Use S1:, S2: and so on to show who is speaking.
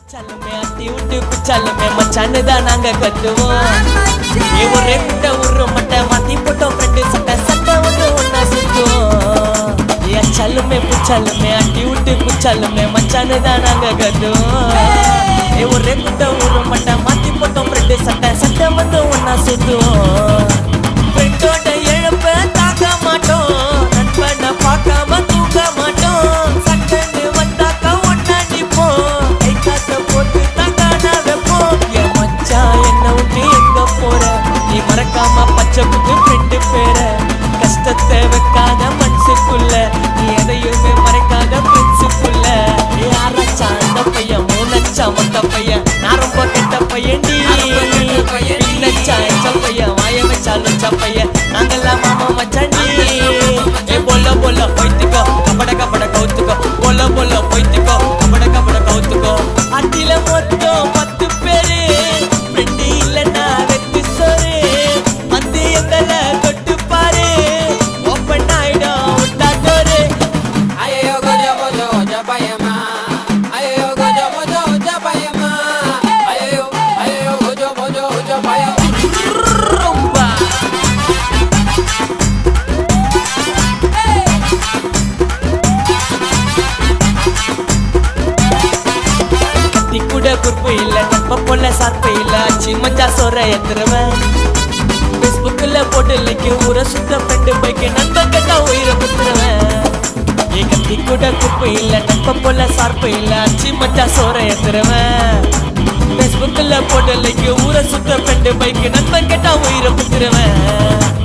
S1: குச்சாலுமே அட்டி விட்டு குச்சாலுமே மச்சான்னு தான் நாங்க கத்துவோம் நீ ஒரே முட்டை உரு மட்டை மாத்தி போட்டோம் ஃப்ரெண்டு சட்டை சட்டை வந்து ஒன்னா சுத்துவோம் ஏச்சாலுமே புச்சாலுமே அட்டி விட்டு குச்சாலுமே மச்சான்னு தான் நாங்க கத்துவோம் நீ ஒரே முட்டை உரு மட்டை மாத்தி போட்டோம் ஃப்ரெண்டு சட்டை சட்டை வந்து ஒன்னா சுத்துவோம் ஃப்ரெண்டோட இழப்ப தாக்க மாட்டோம் நண்பனை பார்க்காம தூக்க மாட்டோம் சட்டன்னு வந்தாக்கா ஒன்னா நிப்போம் கை காசை போட்டு தக்கான வைப்போம் என் மச்சான் என்ன விட்டு எங்க போற நீ மறக்காம பச்சை புக்கு ஃப்ரெண்டு பேர கஷ்டத்தை வைக்காத மனசுக்குள்ள நீ எதையுமே மறைக்காத பிரின்சுக்குள்ள யாராச்சா அந்த பையன் மூணச்சா மொத்த பையன் நான் ரொம்ப கெட்ட பையன் நீ பின்னச்சா எச்ச பையன் வாய வச்சாலும் சப்பையன் நாங்கெல்லாம் மாமா மச்சான் நீ ஏ போல போல போய்த்துக்கோ கபட கபட கவுத்துக்கோ போல போல போய்த்துக்கோ கபட கபட கவுத்துக்கோ அட்டில மொத்தம் பத்து பேரு ஃப்ரெண்டு இல்லைன்னா வெத்து சோறு வந்து எங்களை தொட்டு பாரு ஓப்பன் ஆயிடும் விட்டா door
S2: Ayo gojo gojo gojo payama. Ayo gojo gojo gojo payama. Ayo ayo gojo gojo gojo payama.
S1: Rumba. கத்தி கூட குறுப்பு இல்ல நட்ப போல சார்பு இல்ல அச்சி மச்சா சோற எத்துறவன் ஃபேஸ்புக்ல போட்டு லைக்கு ஊரை சுத்த ஃப்ரெண்டு பைக்கு நண்பன் கேட்டா உயிரை குத்துறவன் ஏ கத்தி கூட குறுப்பு இல்ல நட்ப போல சார்பு இல்ல அச்சி மச்சா சோற எத்துறவன் ஃபேஸ்புக்ல போட்டு லைக்கு ஊரை சுத்த ஃப்ரெண்டு பைக்கு நண்பன் கேட்டா உயிரை குத்துறவன்